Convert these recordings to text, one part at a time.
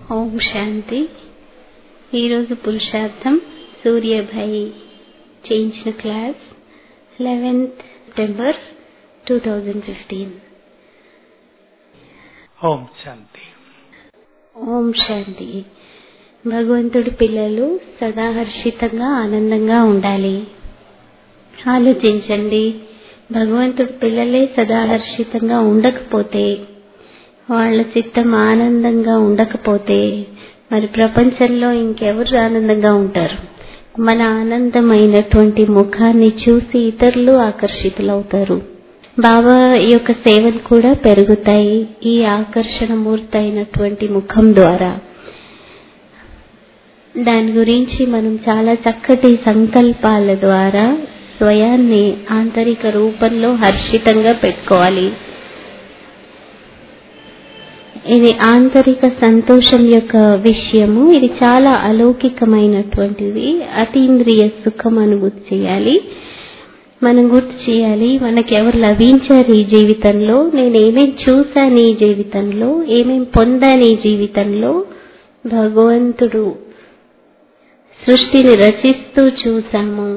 ఓం శాంతి ఈరోజు పురుషార్థం సూర్యభాయి చేయించిన class eleventh September two thousand fifteen ఓం శాంతి ఓం శాంతి భగవంతుడి పిల్లలు సదా హర్షితంగా ఆనందంగా ఉండాలి ఆలోచించండి భగవంతుడి పిల్లలే సదా హర్షితంగా ఉండకపోతే వాళ్ళ చిత్తం ఆనందంగా ఉండకపోతే మరి ప్రపంచంలో ఇంకెవరు ఆనందంగా ఉంటారు మన ఆనందమైనటువంటి ముఖాన్ని చూసి ఇతరులు ఆకర్షితులవుతారు బాబా యొక్క సేవలు కూడా పెరుగుతాయి ఈ ఆకర్షణ మూర్తి అయినటువంటి ముఖం ద్వారా దాని గురించి మనం చాలా చక్కటి సంకల్పాల ద్వారా స్వయాన్ని ఆంతరిక రూపంలో హర్షితంగా పెట్టుకోవాలి ఇది ఆంతరిక సంతోషం యొక్క విషయము ఇది చాలా అలౌకికమైనటువంటిది అతీంద్రియ సుఖం అనుభూతి చేయాలి మనం గుర్తు చేయాలి మనకి ఎవరు లభించారు ఈ జీవితంలో నేను ఏమేం చూశాను ఈ జీవితంలో ఏమేం పొందాను ఈ జీవితంలో భగవంతుడు సృష్టిని రచిస్తూ చూశాము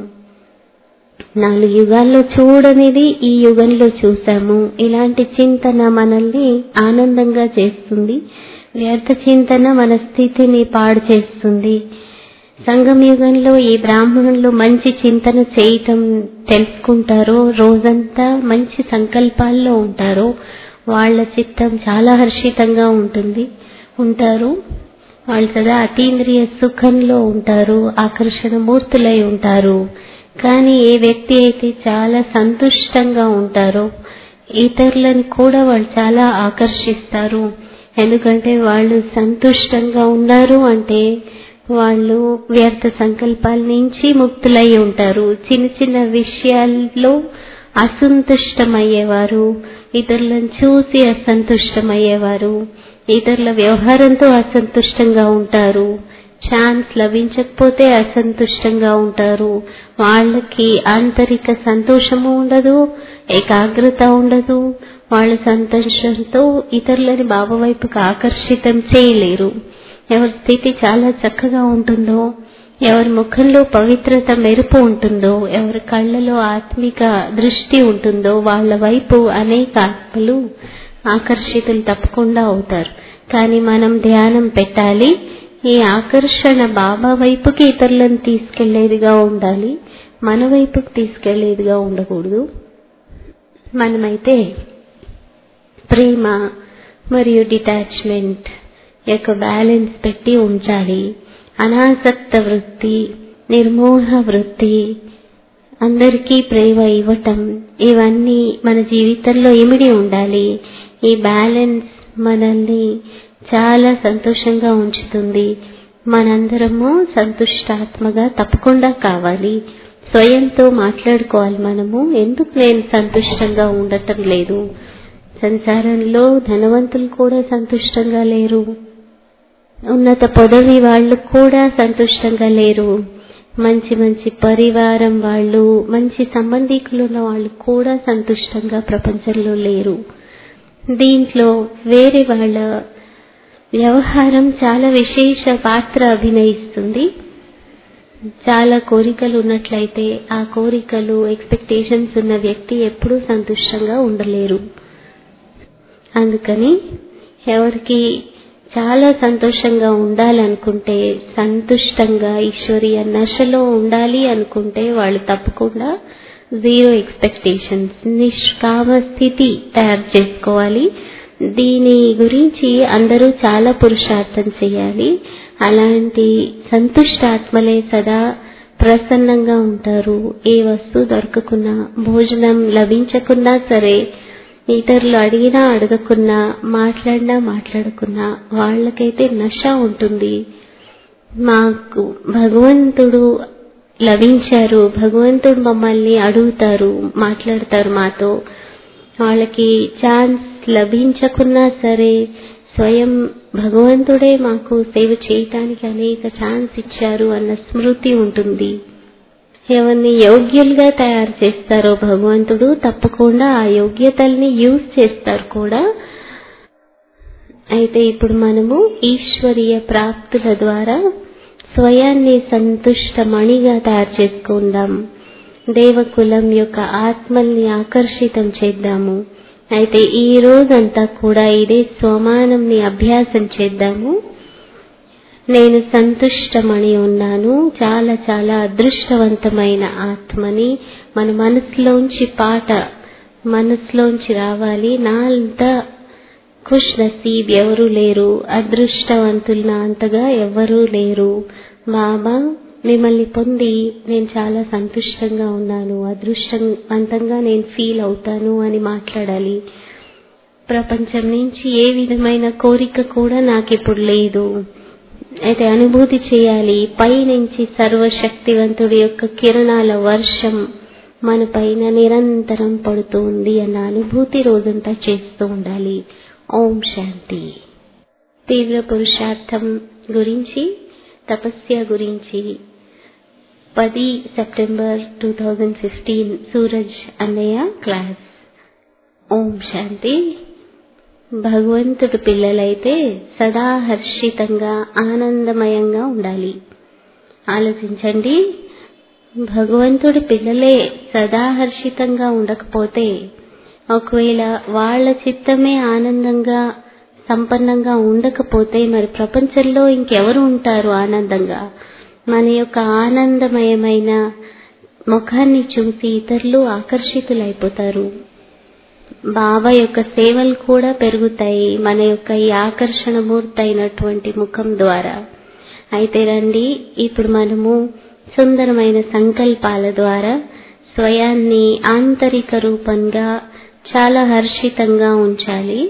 నాలుగు యుగాల్లో చూడనిది ఈ యుగంలో చూశాము ఇలాంటి చింతన మనల్ని ఆనందంగా చేస్తుంది వ్యర్థ చింతన మన స్థితిని పాడు చేస్తుంది సంగం యుగంలో ఈ బ్రాహ్మణులు మంచి చింతన చేయటం తెలుసుకుంటారో రోజంతా మంచి సంకల్పాల్లో ఉంటారో వాళ్ళ చిత్తం చాలా హర్షితంగా ఉంటుంది ఉంటారు వాళ్ళు సదా అతీంద్రియ సుఖంలో ఉంటారు ఆకర్షణ మూర్తులై ఉంటారు కానీ ఏ వ్యక్తి అయితే చాలా సంతుష్టంగా ఉంటారో ఇతరులను కూడా వాళ్ళు చాలా ఆకర్షిస్తారు ఎందుకంటే వాళ్ళు సంతుష్టంగా ఉన్నారు అంటే వాళ్ళు వ్యర్థ సంకల్పాల నుంచి ముక్తులై ఉంటారు చిన్న చిన్న విషయాల్లో అసంతుష్టమయ్యేవారు ఇతరులను చూసి అసంతుష్టమయ్యేవారు ఇతరుల వ్యవహారంతో అసంతుష్టంగా ఉంటారు ఛాన్స్ లభించకపోతే అసంతుష్టంగా ఉంటారు వాళ్ళకి ఆంతరిక సంతోషము ఉండదు ఏకాగ్రత ఉండదు వాళ్ళ సంతోషంతో ఇతరులని బాబా వైపుకి ఆకర్షితం చేయలేరు ఎవరి స్థితి చాలా చక్కగా ఉంటుందో ఎవరి ముఖంలో పవిత్రత మెరుపు ఉంటుందో ఎవరి కళ్ళలో ఆత్మిక దృష్టి ఉంటుందో వాళ్ళ వైపు అనేక ఆత్మలు ఆకర్షితులు తప్పకుండా అవుతారు కానీ మనం ధ్యానం పెట్టాలి ఈ ఆకర్షణ బాబా వైపుకి ఇతరులను తీసుకెళ్లేదిగా ఉండాలి మన వైపుకి తీసుకెళ్లేదిగా ఉండకూడదు మనమైతే ప్రేమ మరియు డిటాచ్మెంట్ యొక్క బ్యాలెన్స్ పెట్టి ఉంచాలి అనాసక్త వృత్తి నిర్మోహ వృత్తి అందరికీ ప్రేమ ఇవ్వటం ఇవన్నీ మన జీవితంలో ఇమిడి ఉండాలి ఈ బ్యాలెన్స్ మనల్ని చాలా సంతోషంగా ఉంచుతుంది మనందరము సంతుష్టాత్మగా తప్పకుండా కావాలి స్వయంతో మాట్లాడుకోవాలి మనము ఎందుకు నేను సంతుష్టంగా ఉండటం లేదు సంసారంలో ధనవంతులు కూడా సంతుష్టంగా లేరు ఉన్నత పదవి వాళ్ళు కూడా సంతుష్టంగా లేరు మంచి మంచి పరివారం వాళ్ళు మంచి సంబంధికులు ఉన్న వాళ్ళు కూడా సంతుష్టంగా ప్రపంచంలో లేరు దీంట్లో వేరే వాళ్ళ వ్యవహారం చాలా విశేష పాత్ర అభినయిస్తుంది చాలా కోరికలు ఉన్నట్లయితే ఆ కోరికలు ఎక్స్పెక్టేషన్స్ ఉన్న వ్యక్తి ఎప్పుడూ సంతుష్టంగా ఉండలేరు అందుకని ఎవరికి చాలా సంతోషంగా ఉండాలనుకుంటే సంతుష్టంగా ఈశ్వరీయ నశలో ఉండాలి అనుకుంటే వాళ్ళు తప్పకుండా జీరో ఎక్స్పెక్టేషన్స్ నిష్కామ స్థితి తయారు చేసుకోవాలి దీని గురించి అందరూ చాలా పురుషార్థం చేయాలి అలాంటి సంతుష్టాత్మలే సదా ప్రసన్నంగా ఉంటారు ఏ వస్తువు దొరకకున్నా భోజనం లభించకున్నా సరే ఇతరులు అడిగినా అడగకున్నా మాట్లాడినా మాట్లాడకున్నా వాళ్ళకైతే నష ఉంటుంది మాకు భగవంతుడు లభించారు భగవంతుడు మమ్మల్ని అడుగుతారు మాట్లాడతారు మాతో వాళ్ళకి ఛాన్స్ లభించకున్నా సరే స్వయం భగవంతుడే మాకు సేవ చేయటానికి అనేక ఛాన్స్ ఇచ్చారు అన్న స్మృతి ఉంటుంది ఎవరిని యోగ్యులుగా తయారు చేస్తారో భగవంతుడు తప్పకుండా ఆ యోగ్యతల్ని యూజ్ చేస్తారు కూడా అయితే ఇప్పుడు మనము ఈశ్వరీయ ప్రాప్తుల ద్వారా స్వయాన్ని సంతుష్టమణిగా తయారు చేసుకుందాం దేవకులం యొక్క ఆత్మల్ని ఆకర్షితం చేద్దాము అయితే ఈ రోజంతా కూడా ఇదే స్వమానంని అభ్యాసం చేద్దాము నేను సంతుష్టమణి ఉన్నాను చాలా చాలా అదృష్టవంతమైన ఆత్మని మన మనసులోంచి పాట మనసులోంచి రావాలి నా అంత ఖుష్ నసీబ్ ఎవరూ లేరు అదృష్టవంతులు నా అంతగా ఎవరూ లేరు బాబా మిమ్మల్ని పొంది నేను చాలా సంతుష్టంగా ఉన్నాను అదృష్టవంతంగా నేను ఫీల్ అవుతాను అని మాట్లాడాలి ప్రపంచం నుంచి ఏ విధమైన కోరిక కూడా నాకు ఇప్పుడు లేదు అయితే అనుభూతి చేయాలి పైనుంచి సర్వశక్తివంతుడి యొక్క కిరణాల వర్షం మన పైన నిరంతరం పడుతూ ఉంది అన్న అనుభూతి రోజంతా చేస్తూ ఉండాలి ఓం శాంతి తీవ్ర పురుషార్థం గురించి తపస్య గురించి పది September two thousand fifteen Suraj అన్నయ్య క్లాస్ ఓం శాంతి భగవంతుడు పిల్లలైతే సదా హర్షితంగా ఆనందమయంగా ఉండాలి ఆలోచించండి భగవంతుడి పిల్లలే సదా హర్షితంగా ఉండకపోతే ఒకవేళ వాళ్ళ చిత్తమే ఆనందంగా సంపన్నంగా ఉండకపోతే మరి ప్రపంచంలో ఇంకెవరు ఉంటారు ఆనందంగా మన యొక్క ఆనందమయమైన ముఖాన్ని చూసి ఇతరులు ఆకర్షితులైపోతారు బాబా యొక్క సేవలు కూడా పెరుగుతాయి మన యొక్క ఈ ఆకర్షణ మూర్తి అయినటువంటి ముఖం ద్వారా అయితే రండి ఇప్పుడు మనము సుందరమైన సంకల్పాల ద్వారా స్వయాన్ని ఆంతరిక రూపంగా చాలా హర్షితంగా ఉంచాలి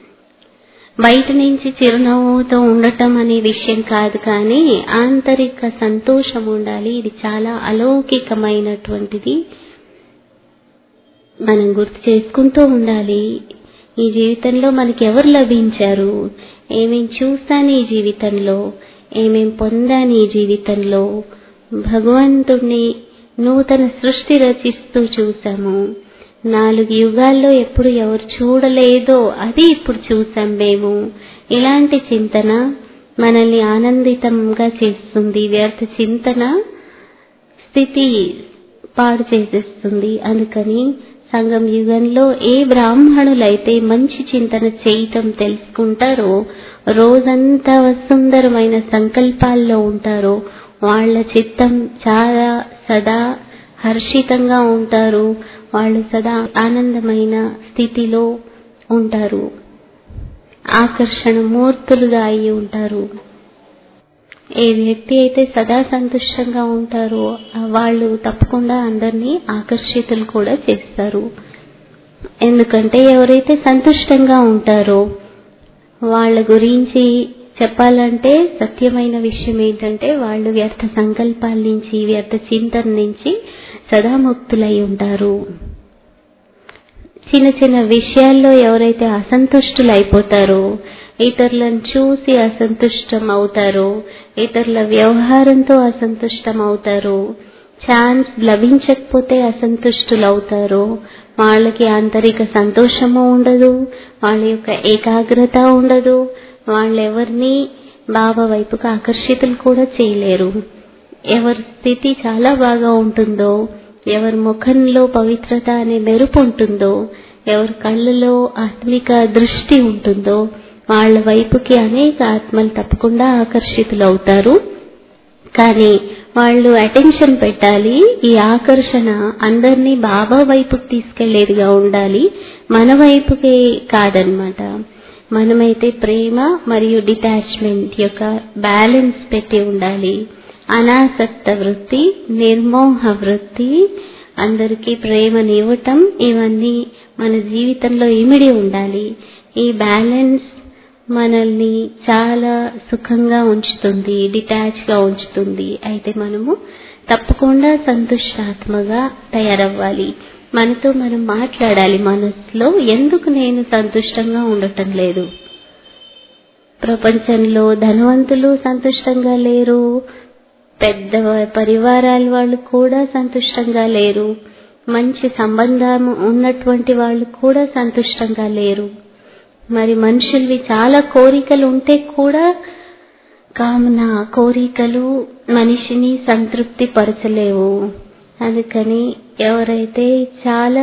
బయట నుంచి చిరునవ్వుతో ఉండటం అనే విషయం కాదు కానీ ఆంతరిక సంతోషం ఉండాలి ఇది చాలా అలౌకికమైనటువంటిది మనం గుర్తు చేసుకుంటూ ఉండాలి ఈ జీవితంలో మనకి ఎవరు లభించారు ఏమేం చూస్తాను ఈ జీవితంలో ఏమేం పొందాను ఈ జీవితంలో భగవంతుణ్ణి నూతన సృష్టి రచిస్తూ చూసాము నాలుగు యుగాల్లో ఎప్పుడు ఎవరు చూడలేదో అది ఇప్పుడు చూసాం మేము ఇలాంటి చింతన మనల్ని ఆనందితంగా చేస్తుంది వ్యర్థ చింతన స్థితి పాడు చేసేస్తుంది అందుకని సంగం యుగంలో ఏ బ్రాహ్మణులైతే మంచి చింతన చేయటం తెలుసుకుంటారో రోజంతా సుందరమైన సంకల్పాల్లో ఉంటారో వాళ్ళ చిత్తం చాలా సదా హర్షితంగా ఉంటారు వాళ్ళు సదా ఆనందమైన స్థితిలో ఉంటారు ఆకర్షణ మూర్తులుగా అయి ఉంటారు ఏ వ్యక్తి అయితే సదా సంతుష్టంగా ఉంటారో వాళ్ళు తప్పకుండా అందరినీ ఆకర్షితులు కూడా చేస్తారు ఎందుకంటే ఎవరైతే సంతుష్టంగా ఉంటారో వాళ్ళ గురించి చెప్పాలంటే సత్యమైన విషయం ఏంటంటే వాళ్ళు వ్యర్థ సంకల్పాల నుంచి వ్యర్థ చింతన నుంచి సదా ముక్తులై ఉంటారు చిన్న చిన్న విషయాల్లో ఎవరైతే అసంతుష్టులైపోతారో ఇతరులను చూసి అసంతుష్టం అవుతారో ఇతరుల వ్యవహారంతో అసంతుష్టం అవుతారో ఛాన్స్ లభించకపోతే అసంతుష్టులవుతారో వాళ్ళకి ఆంతరిక సంతోషము ఉండదు వాళ్ళ యొక్క ఏకాగ్రత ఉండదు వాళ్ళెవరిని బాబా వైపుకు ఆకర్షితులు కూడా చేయలేరు ఎవరి స్థితి చాలా బాగా ఉంటుందో ఎవరి ముఖంలో పవిత్రత అనే మెరుపు ఉంటుందో ఎవరి కళ్ళలో ఆత్మిక దృష్టి ఉంటుందో వాళ్ళ వైపుకి అనేక ఆత్మలు తప్పకుండా ఆకర్షితులవుతారు కానీ వాళ్ళు అటెన్షన్ పెట్టాలి ఈ ఆకర్షణ అందరినీ బాబా వైపుకి తీసుకెళ్లేదిగా ఉండాలి మన వైపుకే కాదనమాట మనమైతే ప్రేమ మరియు డిటాచ్మెంట్ యొక్క బ్యాలెన్స్ పెట్టి ఉండాలి అనాసక్త వృత్తి నిర్మోహ వృత్తి అందరికీ ప్రేమనివ్వటం ఇవన్నీ మన జీవితంలో ఇమిడి ఉండాలి ఈ బ్యాలెన్స్ మనల్ని చాలా సుఖంగా ఉంచుతుంది డిటాచ్ గా ఉంచుతుంది అయితే మనము తప్పకుండా సంతుష్టాత్మగా తయారవ్వాలి మనతో మనం మాట్లాడాలి మనసులో ఎందుకు నేను సంతుష్టంగా ఉండటం లేదు ప్రపంచంలో ధనవంతులు సంతుష్టంగా లేరు పెద్ద పరివారాల వాళ్ళు కూడా సంతుష్టంగా లేరు మంచి సంబంధం ఉన్నటువంటి వాళ్ళు కూడా సంతుష్టంగా లేరు మరి మనుషులవి చాలా కోరికలు ఉంటే కూడా కావున కోరికలు మనిషిని సంతృప్తి పరచలేవు అందుకని ఎవరైతే చాలా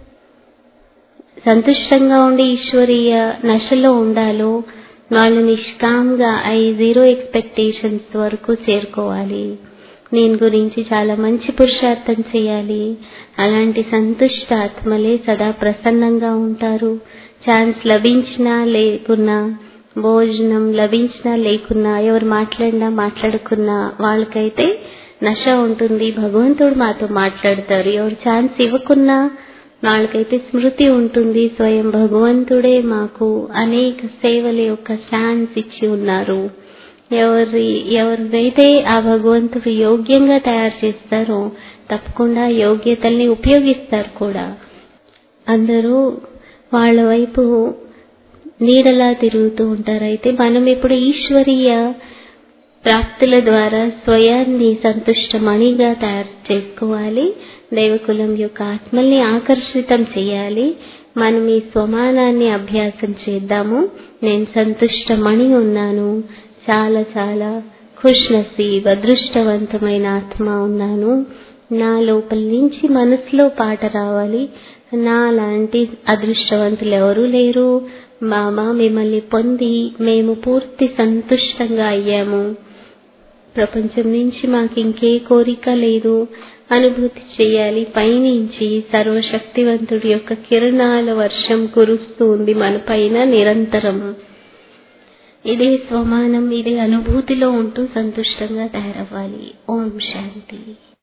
సంతుష్టంగా ఉండి ఈశ్వరీయ నశలో ఉండాలో వాళ్ళు నిష్కామ్గా అయి జీరో ఎక్స్పెక్టేషన్స్ వరకు చేరుకోవాలి నేను గురించి చాలా మంచి పురుషార్థం చేయాలి అలాంటి సంతుష్ట ఆత్మలే సదా ప్రసన్నంగా ఉంటారు ఛాన్స్ లభించినా లేకున్నా భోజనం లభించినా లేకున్నా ఎవరు మాట్లాడినా మాట్లాడుకున్నా వాళ్ళకైతే నశ ఉంటుంది భగవంతుడు మాతో మాట్లాడతారు ఎవరు ఛాన్స్ ఇవ్వకున్నా వాళ్ళకైతే స్మృతి ఉంటుంది స్వయం భగవంతుడే మాకు అనేక సేవల యొక్క ఛాన్స్ ఇచ్చి ఉన్నారు ఎవరి ఎవరినైతే ఆ భగవంతుడు యోగ్యంగా తయారు చేస్తారో తప్పకుండా యోగ్యతల్ని ఉపయోగిస్తారు కూడా అందరూ వాళ్ళ వైపు నీడలా తిరుగుతూ ఉంటారు అయితే మనం ఇప్పుడు ఈశ్వరీయ ప్రాప్తుల ద్వారా స్వయాన్ని సంతుష్టమణిగా తయారు చేసుకోవాలి దైవకులం యొక్క ఆత్మల్ని ఆకర్షితం చేయాలి మనం ఈ స్వమానాన్ని అభ్యాసం చేద్దాము నేను సంతుష్టమణి ఉన్నాను చాలా చాలా ఖుష్ నసీబ్ అదృష్టవంతమైన ఆత్మ ఉన్నాను నా లోపల నుంచి మనసులో పాట రావాలి నా లాంటి అదృష్టవంతులు ఎవరూ లేరు మామ మిమ్మల్ని పొంది మేము పూర్తి సంతుష్టంగా అయ్యాము ప్రపంచం నుంచి మాకు ఇంకే కోరిక లేదు అనుభూతి చేయాలి పైనుంచి సర్వశక్తివంతుడి యొక్క కిరణాల వర్షం కురుస్తూ ఉంది మన పైన నిరంతరం ఇదే స్వమానం ఇదే అనుభూతిలో ఉంటూ సంతుష్టంగా తయారవ్వాలి ఓం శాంతి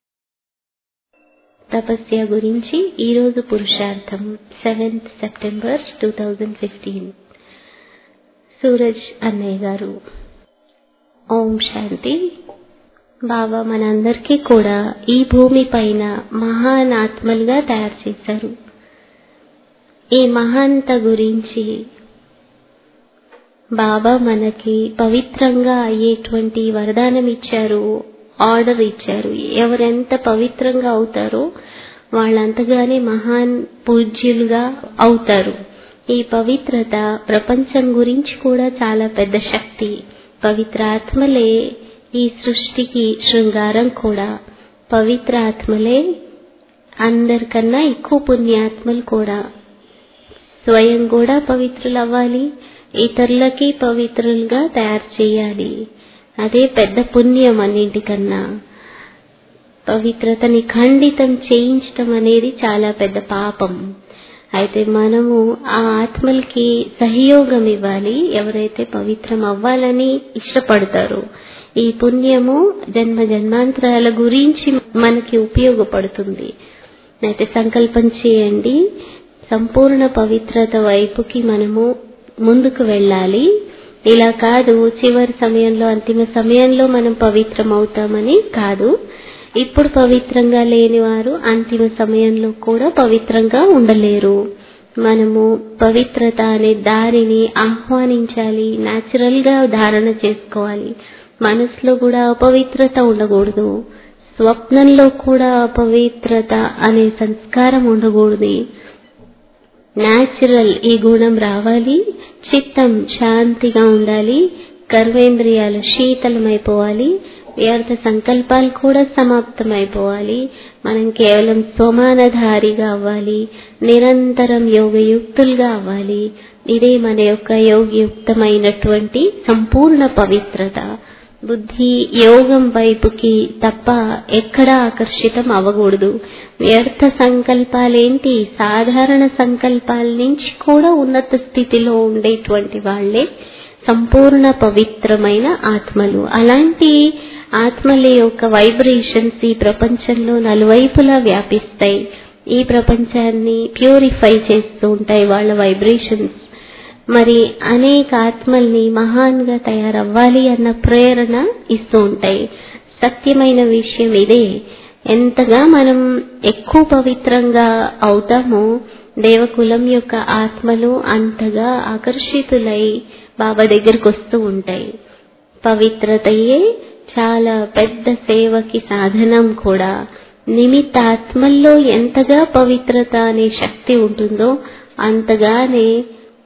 తపస్య గురించి ఈరోజు పురుషార్థం seventh September two thousand fifteen Suraj అన్నయ్య గారు ఓం శాంతి బాబా మనందరికీ కూడా ఈ భూమి పైన మహాన్ ఆత్మలుగా తయారు చేశారు ఈ మహాంత గురించి బాబా మనకి పవిత్రంగా అయ్యేటువంటి వరదానం ఇచ్చారు ఆర్డర్ ఇచ్చారు ఎవరెంత పవిత్రంగా అవుతారో వాళ్ళంతగానే మహాన్ పూజ్యులుగా అవుతారు ఈ పవిత్రత ప్రపంచం గురించి కూడా చాలా పెద్ద శక్తి పవిత్ర ఆత్మలే ఈ సృష్టికి శృంగారం కూడా పవిత్ర ఆత్మలే అందరికన్నా ఎక్కువ పుణ్యాత్మలు కూడా స్వయం కూడా పవిత్రులు అవ్వాలి ఇతరులకి పవిత్రులుగా తయారు చేయాలి అదే పెద్ద పుణ్యం అన్నింటికన్నా పవిత్రతని ఖండితం చేయించటం అనేది చాలా పెద్ద పాపం అయితే మనము ఆ ఆత్మలకి సహయోగం ఇవ్వాలి ఎవరైతే పవిత్రం అవ్వాలని ఇష్టపడతారో ఈ పుణ్యము జన్మ జన్మాంతరాల గురించి మనకి ఉపయోగపడుతుంది అయితే సంకల్పం చేయండి సంపూర్ణ పవిత్రత వైపుకి మనము ముందుకు వెళ్ళాలి ఇలా కాదు చివరి సమయంలో అంతిమ సమయంలో మనం పవిత్రం అవుతామని కాదు ఇప్పుడు పవిత్రంగా లేని వారు అంతిమ సమయంలో కూడా పవిత్రంగా ఉండలేరు మనము పవిత్రత అనే దారిని ఆహ్వానించాలి న్యాచురల్ గా ధారణ చేసుకోవాలి మనసులో కూడా అపవిత్రత ఉండకూడదు స్వప్నంలో కూడా అపవిత్రత అనే సంస్కారం ఉండకూడదు న్యాచురల్ ఈ గుణం రావాలి చిత్తం శాంతిగా ఉండాలి కర్మేంద్రియాలు శీతలమైపోవాలి వ్యర్థ సంకల్పాలు కూడా సమాప్తమైపోవాలి మనం కేవలం స్వమానధారిగా అవ్వాలి నిరంతరం యోగయుక్తులుగా అవ్వాలి ఇదే మన యొక్క యోగయుక్తమైనటువంటి సంపూర్ణ పవిత్రత బుద్ధి యోగం వైపుకి తప్ప ఎక్కడా ఆకర్షితం అవ్వకూడదు వ్యర్థ సంకల్పాలేంటి సాధారణ సంకల్పాల నుంచి కూడా ఉన్నత స్థితిలో ఉండేటువంటి వాళ్లే సంపూర్ణ పవిత్రమైన ఆత్మలు అలాంటి ఆత్మల యొక్క వైబ్రేషన్స్ ఈ ప్రపంచంలో నలువైపులా వ్యాపిస్తాయి ఈ ప్రపంచాన్ని ప్యూరిఫై చేస్తూ ఉంటాయి వాళ్ళ వైబ్రేషన్స్ మరి అనేక ఆత్మల్ని మహాన్గా తయారవ్వాలి అన్న ప్రేరణ ఇస్తూ ఉంటాయి సత్యమైన విషయం ఇదే ఎంతగా మనం ఎక్కువ పవిత్రంగా అవుతామో దేవకులం యొక్క ఆత్మలు అంతగా ఆకర్షితులై బాబా దగ్గరకు వస్తూ ఉంటాయి పవిత్రతయే చాలా పెద్ద సేవకి సాధనం కూడా నిమిత్త ఆత్మల్లో ఎంతగా పవిత్రత అనే శక్తి ఉంటుందో అంతగానే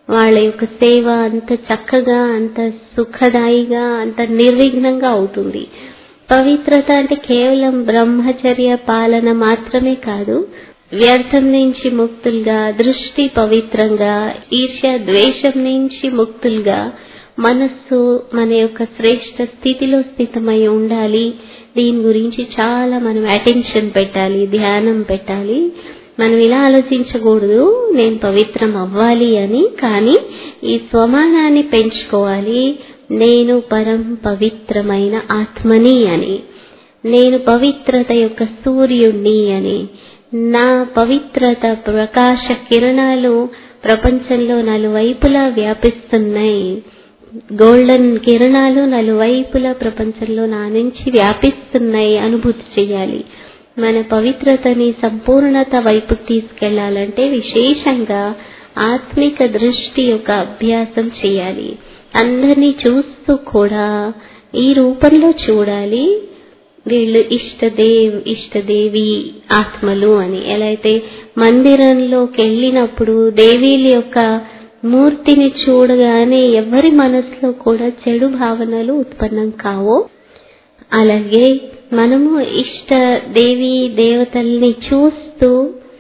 వాళ్ళ యొక్క సేవ అంత చక్కగా అంత సుఖదాయిగా అంత నిర్విఘ్నంగా అవుతుంది పవిత్రత అంటే కేవలం బ్రహ్మచర్య పాలన మాత్రమే కాదు వ్యర్థం నుంచి ముక్తులుగా దృష్టి పవిత్రంగా ఈర్ష్య ద్వేషం నుంచి ముక్తులుగా మనస్సు మన యొక్క శ్రేష్ట స్థితిలో స్థితమై ఉండాలి దీని గురించి చాలా మనం అటెన్షన్ పెట్టాలి ధ్యానం పెట్టాలి మనం ఇలా ఆలోచించకూడదు నేను పవిత్రం అవ్వాలి అని కానీ ఈ స్వమానాన్ని పెంచుకోవాలి నేను పరం పవిత్రమైన ఆత్మని అని నేను పవిత్రత యొక్క సూర్యుణ్ణి అని నా పవిత్రత ప్రకాశ కిరణాలు ప్రపంచంలో నలువైపులా వ్యాపిస్తున్నాయి గోల్డెన్ కిరణాలు నలువైపులా ప్రపంచంలో నా నుంచి వ్యాపిస్తున్నాయి అనుభూతి చెయ్యాలి మన పవిత్రతని సంపూర్ణత వైపు తీసుకెళ్లాలంటే విశేషంగా ఆత్మిక దృష్టి యొక్క అభ్యాసం చేయాలి అందరినీ చూస్తూ కూడా ఈ రూపంలో చూడాలి వీళ్ళు ఇష్టదేవ్ ఇష్టదేవి ఆత్మలు అని ఎలా అయితే మందిరంలోకి వెళ్ళినప్పుడు దేవీల యొక్క మూర్తిని చూడగానే ఎవరి మనసులో కూడా చెడు భావనలు ఉత్పన్నం కావో అలాగే మనము ఇష్ట దేవి దేవతల్ని చూస్తూ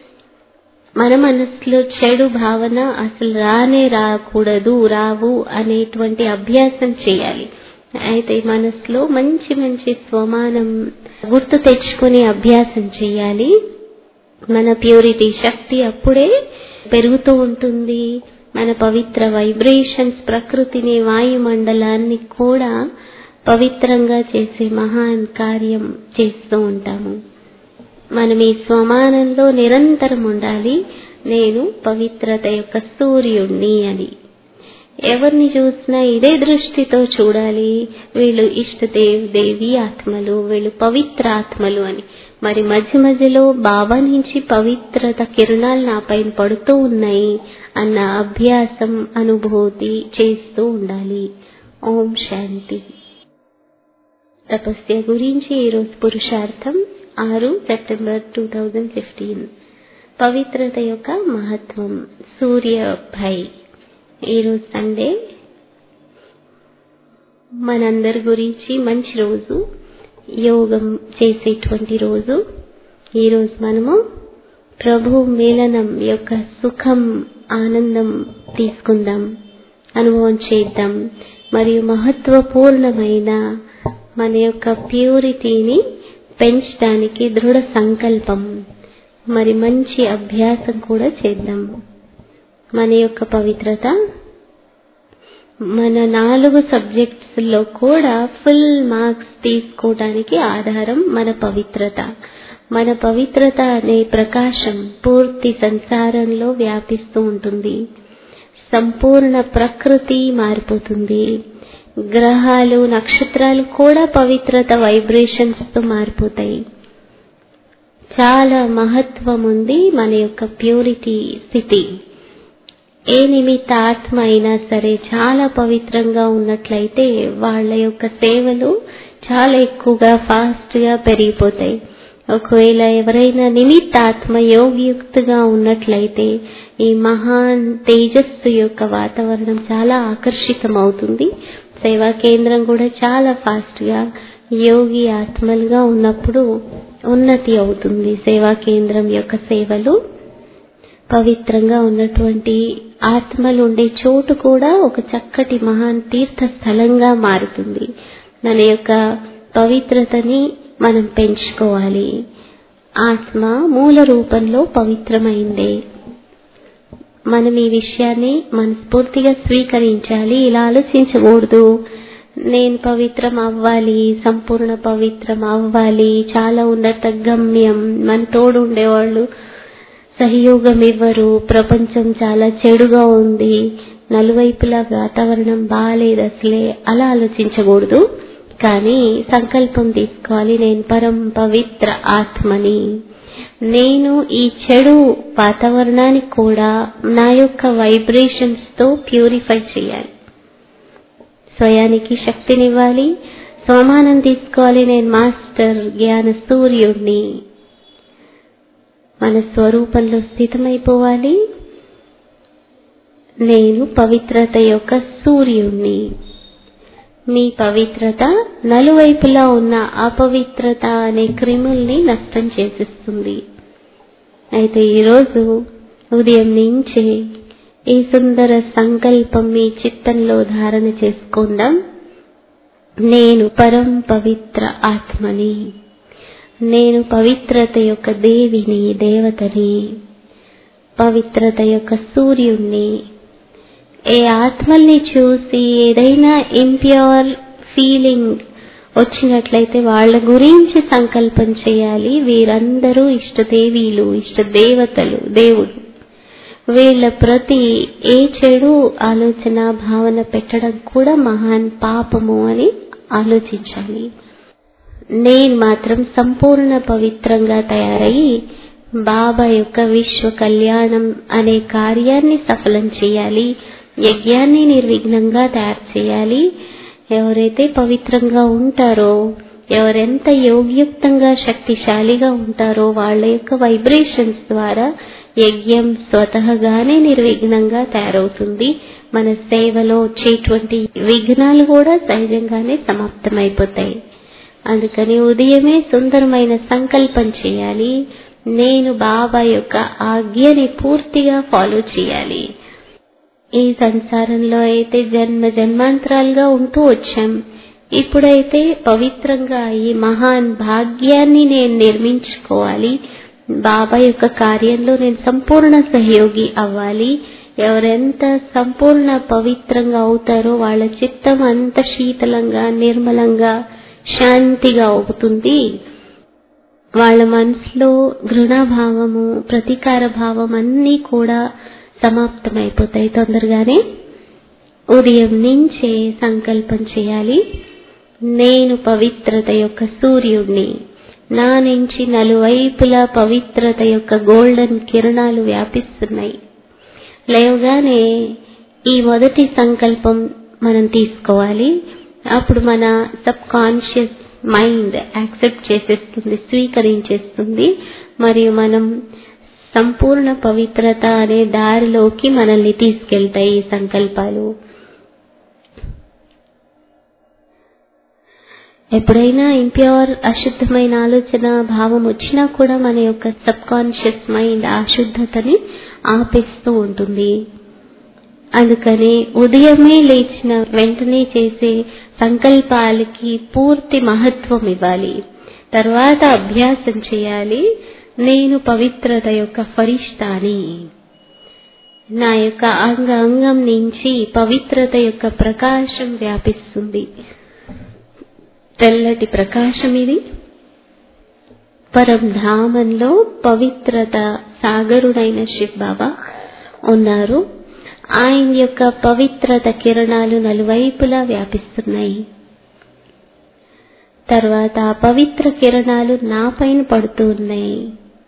మన మనసులో చెడు భావన అసలు రానే రాకూడదు రావు అనేటువంటి అభ్యాసం చేయాలి అయితే మనసులో మంచి మంచి స్వమానం గుర్తు తెచ్చుకుని అభ్యాసం చేయాలి మన ప్యూరిటీ శక్తి అప్పుడే పెరుగుతూ ఉంటుంది మన పవిత్ర వైబ్రేషన్స్ ప్రకృతిని వాయుమండలాన్ని కూడా పవిత్రంగా చేసే మహాన్ కార్యం చేస్తూ ఉంటాము మనం ఈ స్వమానంలో నిరంతరం ఉండాలి నేను పవిత్రత యొక్క సూర్యుణ్ణి అని ఎవరిని చూసినా ఇదే దృష్టితో చూడాలి వీళ్ళు ఇష్టదేవ్ దేవి ఆత్మలు వీళ్ళు పవిత్ర ఆత్మలు అని మరి మధ్య మధ్యలో బాబా నుంచి పవిత్రత కిరణాలు నా పైన పడుతూ ఉన్నాయి అన్న అభ్యాసం అనుభూతి చేస్తూ ఉండాలి ఓం శాంతి తపస్య గురించి ఈరోజు పురుషార్థం ఆరు సెప్టెంబర్ టూ థౌజండ్ ఫిఫ్టీన్ పవిత్రత యొక్క మహత్వం సూర్య భై ఈరోజు సండే మనందరి గురించి మంచి రోజు యోగం చేసేటువంటి రోజు ఈరోజు మనము ప్రభు మేళనం యొక్క సుఖం ఆనందం తీసుకుందాం అనుభవం చేద్దాం మరియు మహత్వపూర్ణమైన మన యొక్క ప్యూరిటీని పెంచడానికి దృఢ సంకల్పం మరి మంచి అభ్యాసం కూడా చేద్దాం మన యొక్క పవిత్రత మన నాలుగు సబ్జెక్ట్స్ లో కూడా ఫుల్ మార్క్స్ తీసుకోవడానికి ఆధారం మన పవిత్రత మన పవిత్రత అనే ప్రకాశం పూర్తి సంసారంలో వ్యాపిస్తూ ఉంటుంది సంపూర్ణ ప్రకృతి మారిపోతుంది గ్రహాలు నక్షత్రాలు కూడా పవిత్రత వైబ్రేషన్స్ తో మారిపోతాయి చాలా మహత్వం ఉంది మన యొక్క ప్యూరిటీ స్థితి ఏ నిమిత్త ఆత్మ అయినా సరే చాలా పవిత్రంగా ఉన్నట్లయితే వాళ్ళ యొక్క సేవలు చాలా ఎక్కువగా ఫాస్ట్ గా పెరిగిపోతాయి ఒకవేళ ఎవరైనా నిమిత్త ఆత్మ యోగయుక్తగా ఉన్నట్లయితే ఈ మహాన్ తేజస్సు యొక్క వాతావరణం చాలా ఆకర్షితం అవుతుంది సేవా కేంద్రం కూడా చాలా ఫాస్ట్ గా యోగి ఆత్మలుగా ఉన్నప్పుడు ఉన్నతి అవుతుంది సేవా కేంద్రం యొక్క సేవలు పవిత్రంగా ఉన్నటువంటి ఆత్మలు ఉండే చోటు కూడా ఒక చక్కటి మహాన్ తీర్థ స్థలంగా మారుతుంది మన యొక్క పవిత్రతని మనం పెంచుకోవాలి ఆత్మ మూల రూపంలో పవిత్రమైందే మనం ఈ విషయాన్ని మనస్ఫూర్తిగా స్వీకరించాలి ఇలా ఆలోచించకూడదు నేను పవిత్రం అవ్వాలి సంపూర్ణ పవిత్రం అవ్వాలి చాలా ఉన్నత గమ్యం మన తోడు ఉండేవాళ్ళు సహయోగం ఇవ్వరు ప్రపంచం చాలా చెడుగా ఉంది నలువైపులా వాతావరణం బాగాలేదు అసలే అలా ఆలోచించకూడదు కానీ సంకల్పం తీసుకోవాలి నేను పరం పవిత్ర ఆత్మని నేను ఈ చెడు వాతావరణానికి కూడా నా యొక్క వైబ్రేషన్స్ తో ప్యూరిఫై చేయాలి స్వయానికి శక్తినివ్వాలి సమానం తీసుకోవాలి నేను మాస్టర్ జ్ఞాన సూర్యుడిని మన స్వరూపంలో స్థితమైపోవాలి నేను పవిత్రత యొక్క సూర్యుణ్ణి మీ పవిత్రత నలువైపులా ఉన్న అపవిత్రత అనే క్రిముల్ని నష్టం చేసిస్తుంది అయితే ఈరోజు ఉదయం నుంచి ఈ సుందర సంకల్పం మీ చిత్తంలో ధారణ చేసుకుందాం నేను పరం పవిత్ర ఆత్మని నేను పవిత్రత యొక్క దేవిని దేవతని పవిత్రత యొక్క సూర్యుణ్ణి ఏ ఆత్మల్ని చూసి ఏదైనా ఇంప్యూర్ ఫీలింగ్ వచ్చినట్లయితే వాళ్ళ గురించి సంకల్పం చేయాలి వీరందరూ ఇష్టదేవీలు ఇష్టదేవతలు దేవుడు వీళ్ళ ప్రతి ఏ చెడు ఆలోచన భావన పెట్టడం కూడా మహాన్ పాపము అని ఆలోచించాలి నేను మాత్రం సంపూర్ణ పవిత్రంగా తయారయ్యి బాబా యొక్క విశ్వ కళ్యాణం అనే కార్యాన్ని సఫలం చేయాలి యజ్ఞాన్ని నిర్విఘ్నంగా తయారు చేయాలి ఎవరైతే పవిత్రంగా ఉంటారో ఎవరెంత యోగ్యుక్తంగా శక్తిశాలిగా ఉంటారో వాళ్ళ యొక్క వైబ్రేషన్స్ ద్వారా యజ్ఞం స్వతహగానే నిర్విఘ్నంగా తయారవుతుంది మన సేవలో వచ్చేటువంటి విఘ్నాలు కూడా సహజంగానే సమాప్తమైపోతాయి అందుకని ఉదయమే సుందరమైన సంకల్పం చేయాలి నేను బాబా యొక్క ఆజ్ఞని పూర్తిగా ఫాలో చేయాలి ఈ సంసారంలో అయితే జన్మ జన్మాంతరాలుగా ఉంటూ వచ్చాం ఇప్పుడైతే పవిత్రంగా ఈ మహాన్ భాగ్యాన్ని నేను నిర్మించుకోవాలి బాబా యొక్క కార్యంలో నేను సంపూర్ణ సహయోగి అవ్వాలి ఎవరెంత సంపూర్ణ పవిత్రంగా అవుతారో వాళ్ళ చిత్తం అంత శీతలంగా నిర్మలంగా శాంతిగా అవుతుంది వాళ్ళ మనసులో ఘృణాభావము ప్రతీకార భావం అన్నీ కూడా సమాప్తమైపోతాయి తొందరగానే ఉదయం నుంచే సంకల్పం చేయాలి నేను పవిత్రత యొక్క సూర్యుడిని నా నుంచి నలువైపులా పవిత్రత యొక్క గోల్డెన్ కిరణాలు వ్యాపిస్తున్నాయి లేవగానే ఈ మొదటి సంకల్పం మనం తీసుకోవాలి అప్పుడు మన సబ్ కాన్షియస్ మైండ్ యాక్సెప్ట్ చేసేస్తుంది స్వీకరించేస్తుంది మరియు మనం సంపూర్ణ పవిత్రత అనే దారిలోకి మనల్ని తీసుకెళ్తాయి ఈ సంకల్పాలు ఎప్పుడైనా ఇంప్యూర్ అశుద్ధమైన ఆలోచన భావం వచ్చినా కూడా మన యొక్క సబ్ కాన్షియస్ మైండ్ ఆ శుద్ధతని ఆపేస్తూ ఉంటుంది అందుకని ఉదయమే లేచిన వెంటనే చేసే సంకల్పాలకి పూర్తి మహత్వం ఇవ్వాలి తర్వాత అభ్యాసం చేయాలి నేను పవిత్రత యొక్క ఫరిష్టాని నా యొక్క అంగ అంగం నుంచి పవిత్రత యొక్క ప్రకాశం వ్యాపిస్తుంది తెల్లటి ప్రకాశం ఇది పరంధామంలో పవిత్రత సాగరుడైన శివ్ బాబా ఉన్నారు ఆయన యొక్క పవిత్రత కిరణాలు నలువైపులా వ్యాపిస్తున్నాయి తర్వాత ఆ పవిత్ర కిరణాలు నా పైన పడుతూ ఉన్నాయి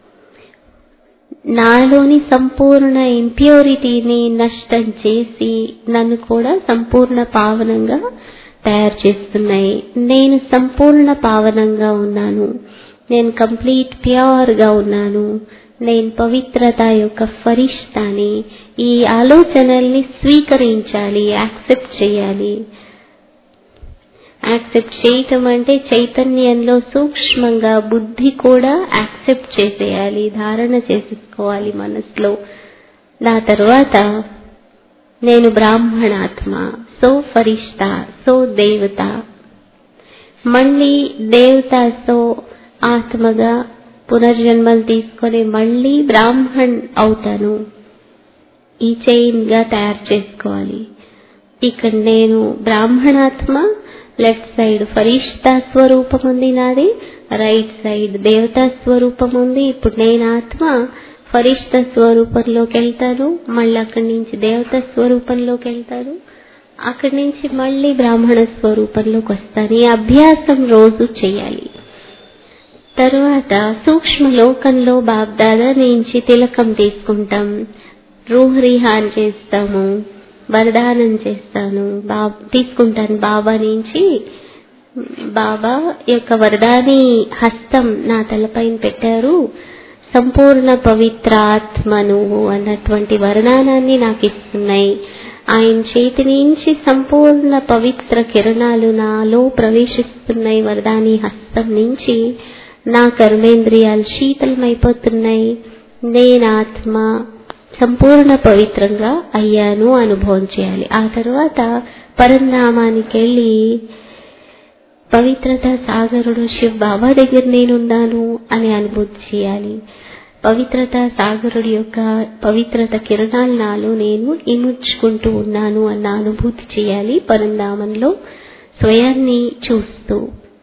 నాలోని సంపూర్ణ ఇంప్యూరిటీని నష్టం చేసి నన్ను కూడా సంపూర్ణ పావనంగా తయారు చేస్తున్నాయి నేను సంపూర్ణ పావనంగా ఉన్నాను నేను కంప్లీట్ ప్యూర్ గా ఉన్నాను నేను పవిత్రత యొక్క ఫరిష్టాని ఈ ఆలోచనల్ని స్వీకరించాలి యాక్సెప్ట్ చేయాలి యాక్సెప్ట్ చేయటం అంటే చైతన్యంలో సూక్ష్మంగా బుద్ధి కూడా యాక్సెప్ట్ చేసేయాలి ధారణ చేసేసుకోవాలి మనసులో నా తర్వాత నేను బ్రాహ్మణాత్మ సో ఫరిష్ట సో దేవత మళ్ళీ దేవత సో ఆత్మగా పునర్జన్మలు తీసుకొని మళ్ళీ బ్రాహ్మణ్ అవుతాను ఈ చైన్ గా తయారు చేసుకోవాలి ఇక్కడ నేను బ్రాహ్మణాత్మ లెఫ్ట్ సైడ్ ఫరిష్తా స్వరూపం ఉంది నాది రైట్ సైడ్ దేవతా స్వరూపం ఉంది ఇప్పుడు నేను ఆత్మ ఫరిష్ట స్వరూపంలోకి వెళ్తాను మళ్ళీ అక్కడి నుంచి దేవత స్వరూపంలోకి వెళ్తాను అక్కడి నుంచి మళ్ళీ బ్రాహ్మణ స్వరూపంలోకి వస్తాను ఈ అభ్యాసం రోజు చేయాలి తరువాత సూక్ష్మ లోకంలో బాబ్దాదా నుంచి తిలకం తీసుకుంటాం రూహరిహాన్ చేస్తాము వరదానం చేస్తాను బా తీసుకుంటాను బాబా నుంచి బాబా యొక్క వరదాని హస్తం నా తలపైన పెట్టారు సంపూర్ణ పవిత్ర ఆత్మ నువ్వు అన్నటువంటి వరదానాన్ని నాకు ఇస్తున్నాయి ఆయన చేతి నుంచి సంపూర్ణ పవిత్ర కిరణాలు నాలో ప్రవేశిస్తున్నాయి వరదాని హస్తం నుంచి నా కర్మేంద్రియాలు శీతలమైపోతున్నాయి నేను ఆత్మ సంపూర్ణ పవిత్రంగా అయ్యాను అనుభవం చేయాలి ఆ తర్వాత పరంధామానికి వెళ్ళి పవిత్రత సాగరుడు శివ్ బాబా దగ్గర నేనున్నాను అని అనుభూతి చేయాలి పవిత్రత సాగరుడి యొక్క పవిత్రత కిరణాలు నాలో నేను ఇముడ్చుకుంటూ ఉన్నాను అన్న అనుభూతి చేయాలి పరంధామంలో స్వయాన్ని చూస్తూ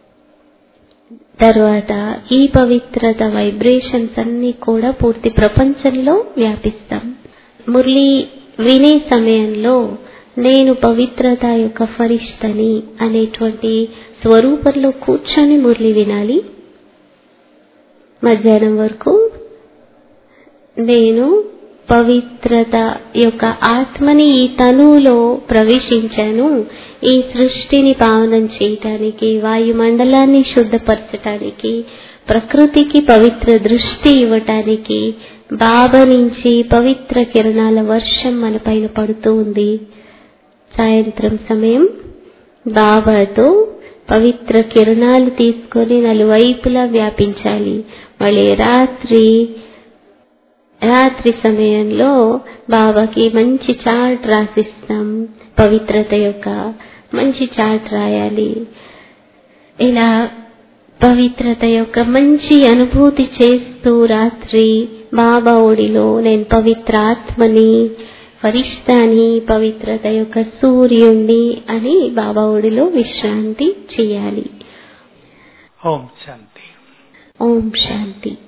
తర్వాత ఈ పవిత్రత వైబ్రేషన్స్ అన్ని కూడా పూర్తి ప్రపంచంలో వ్యాపిస్తాం మురళి వినే సమయంలో నేను పవిత్రత యొక్క ఫరిష్టని అనేటువంటి స్వరూపంలో కూర్చొని మురళి వినాలి మధ్యాహ్నం వరకు నేను పవిత్రత యొక్క ఆత్మని ఈ తనువులో ప్రవేశించాను ఈ సృష్టిని పావనం చేయటానికి వాయుమండలాన్ని శుద్ధపరచటానికి ప్రకృతికి పవిత్ర దృష్టి ఇవ్వటానికి బాబా నుంచి పవిత్ర కిరణాల వర్షం మన పైన పడుతూ ఉంది సాయంత్రం సమయం బాబాతో పవిత్ర కిరణాలు తీసుకొని నలువైపులా వ్యాపించాలి మళ్ళీ రాత్రి రాత్రి సమయంలో బాబాకి మంచి చార్ట్ రాసిస్తాం పవిత్రత యొక్క మంచి చార్ట్ రాయాలి ఇలా పవిత్రత యొక్క మంచి అనుభూతి చేస్తూ రాత్రి బాబా ఒడిలో నేను పవిత్ర ఆత్మని ఫరిష్టాని పవిత్రత యొక్క సూర్యుణ్ణి అని బాబా ఒడిలో విశ్రాంతి చేయాలి ఓం శాంతి ఓం శాంతి